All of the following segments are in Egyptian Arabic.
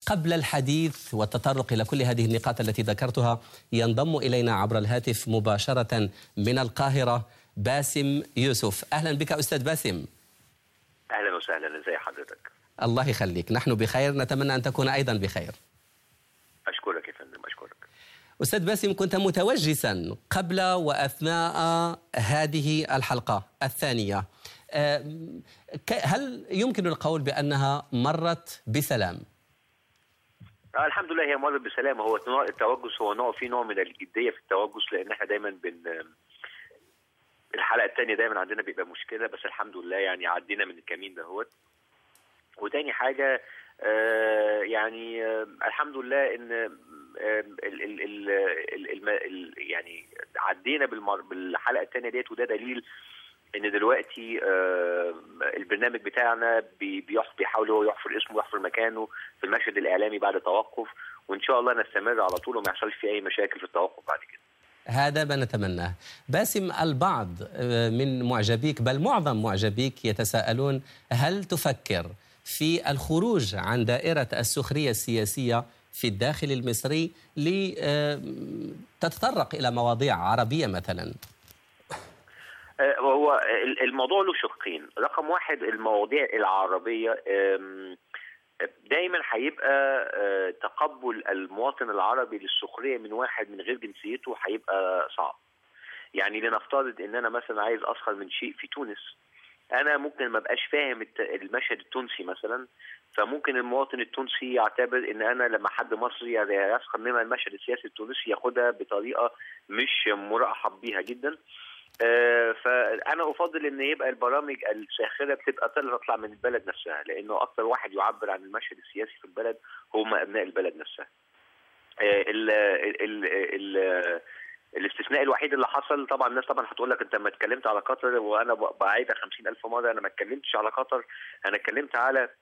قبل الحديث والتطرق إلى كل هذه النقاط التي ذكرتها ينضم إلينا عبر الهاتف مباشرة من القاهرة باسم يوسف أهلا بك أستاذ باسم اهلا وسهلا ازي حضرتك الله يخليك نحن بخير نتمنى أن تكون أيضا بخير اشكرك يا فندم اشكرك أستاذ باسم كنت متوجسا قبل وأثناء هذه الحلقة الثانية آه، ك- هل يمكن القول بأنها مرت بسلام؟ آه الحمد لله هي مرت بسلامه هو نوع التوجس هو نوع في نوع من الجديه في التوجس لان احنا دايما بن الحلقه الثانيه دايما عندنا بيبقى مشكله بس الحمد لله يعني عدينا من الكمين دهوت وتاني حاجه آه يعني آه الحمد لله ان آه ال ال ال ال ال ال يعني عدينا بالمر بالحلقه الثانيه ديت وده دليل ان دلوقتي آه البرنامج بتاعنا بي- بيح- بيحاول هو يحفر اسمه ويحفر مكانه في المشهد الاعلامي بعد توقف وان شاء الله نستمر على طول وما يحصلش فيه اي مشاكل في التوقف بعد كده هذا ما نتمناه باسم البعض آه، من معجبيك بل معظم معجبيك يتساءلون هل تفكر في الخروج عن دائرة السخرية السياسية في الداخل المصري لتتطرق إلى مواضيع عربية مثلا آه، هو ال- الموضوع له شقين رقم واحد المواضيع العربية آم، دايما هيبقى آه، تقبل المواطن العربي للسخرية من واحد من غير جنسيته هيبقى صعب يعني لنفترض ان انا مثلا عايز اسخر من شيء في تونس انا ممكن ما بقاش فاهم الت- المشهد التونسي مثلا فممكن المواطن التونسي يعتبر ان انا لما حد مصري يسخر من المشهد السياسي التونسي ياخدها بطريقه مش مرحب بيها جدا آه، فانا افضل ان يبقى البرامج الساخره بتبقى تطلع من البلد نفسها لانه اكثر واحد يعبر عن المشهد السياسي في البلد هم ابناء البلد نفسها آه، ال ال ال الاستثناء الوحيد اللي حصل طبعا الناس طبعا هتقول لك انت لما اتكلمت على قطر وانا ب- بعيدها 50000 مره انا ما اتكلمتش على قطر انا اتكلمت على آه،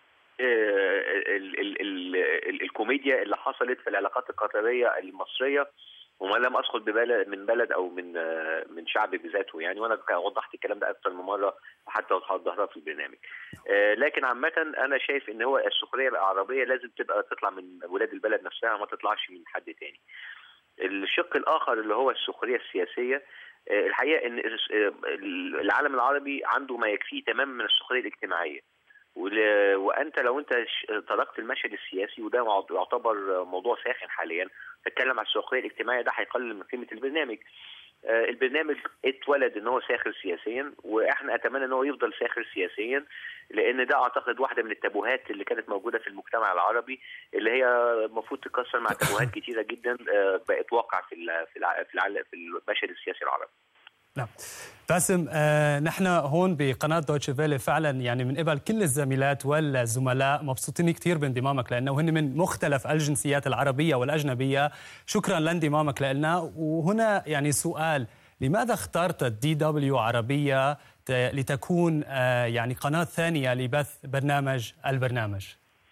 ال ال ال ال الكوميديا اللي حصلت في العلاقات القطريه المصريه وما لم ادخل ببلد من بلد او من آه، من شعب بذاته يعني وانا ك- وضحت الكلام ده اكثر من مره حتى وضحتها في البرنامج. آه، لكن عامه انا شايف ان هو السخريه العربيه لازم تبقى تطلع من ولاد البلد نفسها ما تطلعش من حد تاني. الشق الاخر اللي هو السخريه السياسيه آه، الحقيقه ان الس- آه، العالم العربي عنده ما يكفيه تماما من السخريه الاجتماعيه ول- وانت لو انت ش- تركت المشهد السياسي وده مع- يعتبر موضوع ساخن حاليا تتكلم عن السخريه الاجتماعيه ده هيقلل من قيمه البرنامج آه، البرنامج اتولد ان هو ساخر سياسيا واحنا اتمنى ان هو يفضل ساخر سياسيا لان ده اعتقد واحده من التابوهات اللي كانت موجوده في المجتمع العربي اللي هي المفروض تكسر مع تابوهات كتيره جدا آه، بقت واقع في ال- في الع- في الع- في المشهد السياسي العربي نعم باسم آه نحن هون بقناة دوتش فيلي فعلا يعني من قبل كل الزميلات والزملاء مبسوطين كثير بانضمامك لأنه هن من مختلف الجنسيات العربية والأجنبية شكرا لانضمامك لنا وهنا يعني سؤال لماذا اخترت الدي دبليو عربية ت- لتكون آه يعني قناة ثانية لبث برنامج البرنامج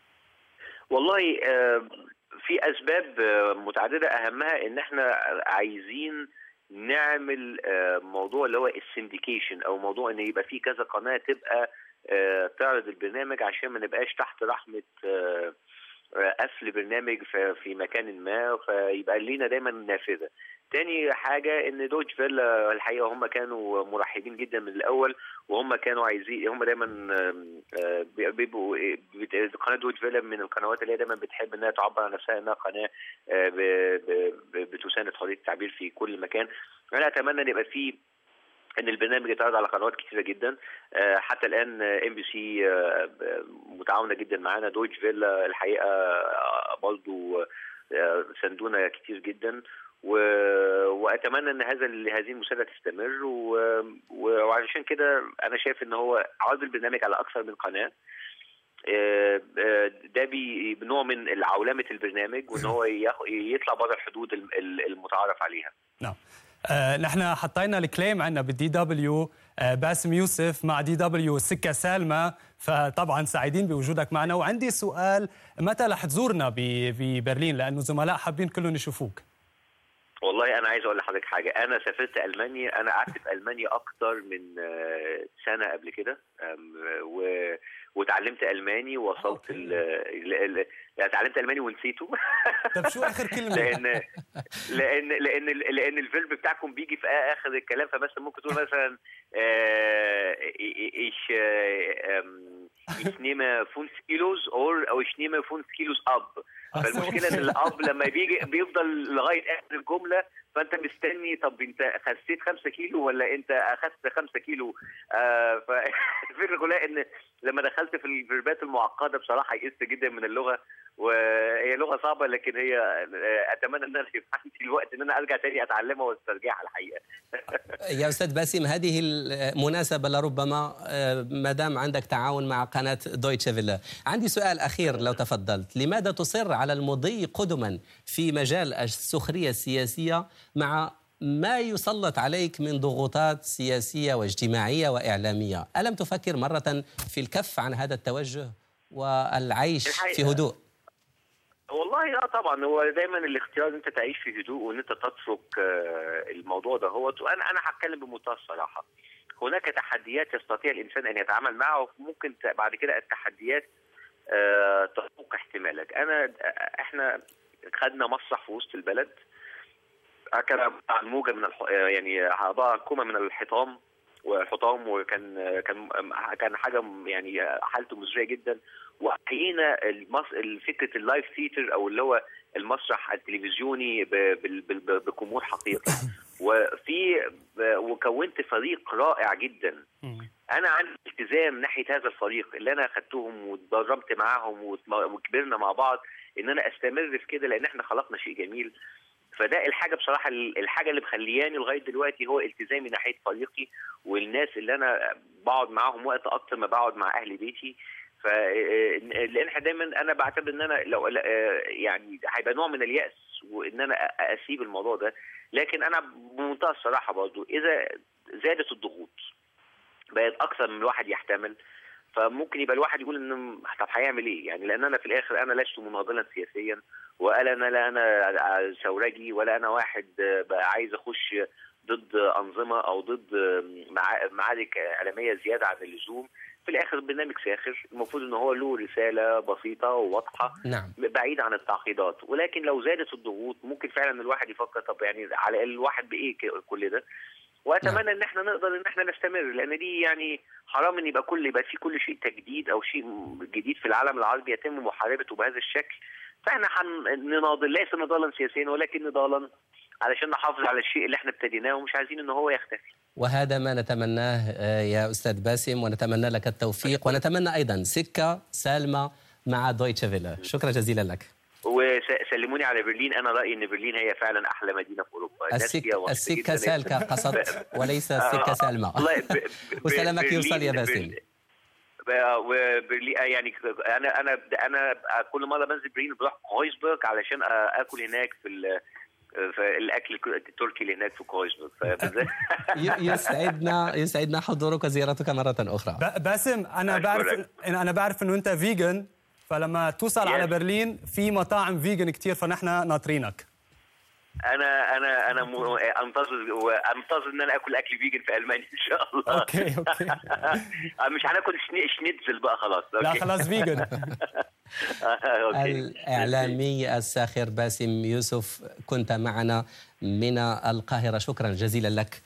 والله آه، في اسباب آه، متعدده اهمها ان احنا عايزين نعمل آه، موضوع اللي هو السنديكيشن او موضوع ان يبقى في كذا قناه تبقى آه، تعرض البرنامج عشان ما نبقاش تحت رحمه آه، آه، قفل برنامج في في مكان ما فيبقى لينا دايما نافذه. تاني حاجه ان دوج فيلا الحقيقه هم كانوا مرحبين جدا من الاول وهم كانوا عايزين هم دايما آم، آه، بيبقوا بت- قناه دوج فيلا من القنوات اللي هي دايما بتحب انها تعبر عن نفسها انها قناه آه، ب- ب- ب- بتساند حريه التعبير في كل مكان انا اتمنى ان يبقى في ان البرنامج يتعرض على قنوات كثيره جدا آه، حتى الان ام بي سي متعاونه جدا معانا دوج فيلا الحقيقه آه، برضو آه، ساندونا كتير جدا و... واتمنى ان هذا هذه المساعده تستمر و... و- وعشان كده انا شايف ان هو عرض البرنامج على اكثر من قناه آه، آه، ده بي- بنوع من عولمه البرنامج وان هو ياخ- يطلع بره الحدود الم- ال- المتعارف عليها نعم آه نحن حطينا الكليم عندنا بالدي دبليو آه باسم يوسف مع دي دبليو سكة سالمة فطبعا سعيدين بوجودك معنا وعندي سؤال متى رح تزورنا ب- ببرلين لأنه زملاء حابين كلهم يشوفوك والله والله انا عايز اقول لحضرتك حاجه انا سافرت المانيا انا قعدت في المانيا اكتر من آه، سنه قبل كده آم، و وتعلمت الماني ووصلت أوكي. ال... ال... ال... يعني اتعلمت الماني ونسيته طب شو اخر كلمه لان لان لان لان الفيرب بتاعكم بيجي في اخر الكلام فبس ممكن تقول مثلا آه، ich äh, ähm, ich nehme 5 كيلوز اور او ich nehme 5 كيلوز اب فالمشكله ان الاب لما بيجي بيفضل لغايه اخر الجمله فانت مستني طب انت خسيت 5 كيلو ولا انت اخذت 5 كيلو آه فالفكره كلها ان لما دخلت في الفيربات المعقده بصراحه يئست جدا من اللغه وهي لغه صعبه لكن هي آه، اتمنى ان انا يبقى عندي الوقت ان انا ارجع تاني اتعلمها واسترجعها الحقيقه يا استاذ باسم هذه المناسبه لربما آه، ما دام عندك تعاون مع قناه دويتشه فيلا عندي سؤال اخير لو تفضلت لماذا تصر على المضي قدما في مجال السخريه السياسيه مع ما يسلط عليك من ضغوطات سياسيه واجتماعيه واعلاميه الم تفكر مره في الكف عن هذا التوجه والعيش الحقيقة- في هدوء والله اه طبعا هو دايما الاختيار ان انت تعيش في هدوء وان انت تترك آه، الموضوع ده هو وانا انا هتكلم بمنتهى الصراحه هناك تحديات يستطيع الانسان ان يتعامل معها وممكن ت- بعد كده التحديات آه، تفوق احتمالك انا احنا خدنا مسرح في وسط البلد كان عن موجه من الح... آه، يعني عباره عن كومه من الحطام وحطام وكان كان كان حاجه يعني حالته مزريه جدا وحقيقينا المس... فكره اللايف ثيتر او اللي هو المسرح التلفزيوني ب... بال- بال- بجمهور حقيقي وفي وكونت فريق رائع جدا مم. انا عندي التزام ناحيه هذا الفريق اللي انا اخدتهم واتدربت معاهم واتم- وكبرنا مع بعض ان انا استمر في كده لان احنا خلقنا شيء جميل فده الحاجه بصراحه الحاجه اللي مخلياني لغايه دلوقتي هو التزامي ناحيه فريقي والناس اللي انا بقعد معاهم وقت اكتر ما بقعد مع اهل بيتي ف لان احنا دايما انا بعتبر ان انا لو يعني هيبقى نوع من الياس وان انا اسيب الموضوع ده لكن انا بمنتهى الصراحه برضه اذا زادت الضغوط بقت اكثر من الواحد يحتمل فممكن يبقى الواحد يقول ان طب هيعمل ايه؟ يعني لان انا في الاخر انا لست مناضلا سياسيا ولا انا لا انا ثورجي ولا انا واحد بقى عايز اخش ضد انظمه او ضد مع- معارك اعلاميه زياده عن اللزوم في الاخر برنامج ساخر المفروض ان هو له رساله بسيطه وواضحه نعم بعيد عن التعقيدات ولكن لو زادت الضغوط ممكن فعلا الواحد يفكر طب يعني على الاقل الواحد بايه ك- كل ده واتمنى ان احنا نقدر ان احنا نستمر لان دي يعني حرام ان يبقى كل يبقى في كل شيء تجديد او شيء جديد في العالم العربي يتم محاربته بهذا الشكل فاحنا هنناضل ليس نضالا سياسيا ولكن نضالا علشان نحافظ على الشيء اللي احنا ابتديناه ومش عايزين ان هو يختفي وهذا ما نتمناه آه، يا استاذ باسم ونتمنى لك التوفيق ونتمنى ايضا سكه سالمه مع دويتشه فيلا شكرا جزيلا لك وسلموني على برلين انا رايي ان برلين هي فعلا احلى مدينه في اوروبا الناس السك فيها وسط السكه جداً. سالكه قصدت وليس السكه سالمه والله ب- ب- وسلامك برلين- يوصل يا باسم برلين- ب- وبرلين يعني انا انا انا كل مره بنزل برلين بروح كويسبرغ علشان اكل هناك في ال- في الاكل التركي اللي هناك في كويسبرغ فبالذات ي- يسعدنا يسعدنا حضورك وزيارتك مره اخرى ب- باسم انا بعرف أشكرك. انا بعرف انه انت فيجن فلما توصل على Yes. برلين في مطاعم فيجن كتير فنحن ناطرينك انا انا انا م- انتظر وانتظر ان انا اكل اكل فيجن في المانيا ان شاء الله أوكي، أوكي. مش هناكل شني- شنيتزل بقى خلاص لا أوكي. خلاص فيجن أوكي. الإعلامي الساخر باسم يوسف كنت معنا من القاهرة شكرا جزيلا لك